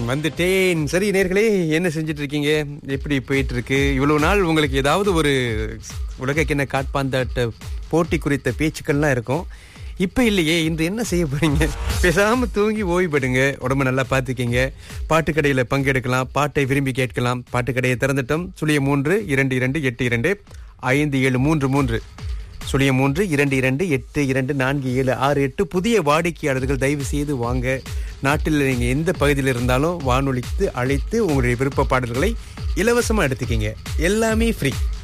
வந்துட்டேன் சரி நேர்களே என்ன செஞ்சுட்டு இருக்கீங்க எப்படி போயிட்டு இருக்கு இவ்வளவு நாள் உங்களுக்கு ஏதாவது ஒரு உலக கிண்ண காட்பாந்தாட்ட போட்டி குறித்த பேச்சுக்கள்லாம் இருக்கும் இப்ப இல்லையே இன்று என்ன செய்ய போறீங்க பேசாம தூங்கி ஓய்வுபடுங்க உடம்ப நல்லா பாத்துக்கிங்க பாட்டு கடையில பங்கெடுக்கலாம் பாட்டை விரும்பி கேட்கலாம் பாட்டு கடையை திறந்துட்டோம் சுழிய மூன்று இரண்டு இரண்டு எட்டு இரண்டு ஐந்து ஏழு மூன்று மூன்று சுழிய மூன்று இரண்டு இரண்டு எட்டு இரண்டு நான்கு ஏழு ஆறு எட்டு புதிய வாடிக்கையாளர்கள் தயவு செய்து வாங்க நாட்டில் நீங்க எந்த பகுதியில் இருந்தாலும் வானொலித்து அழைத்து உங்களுடைய விருப்ப பாடல்களை இலவசமா எடுத்துக்கிங்க எல்லாமே ஃப்ரீ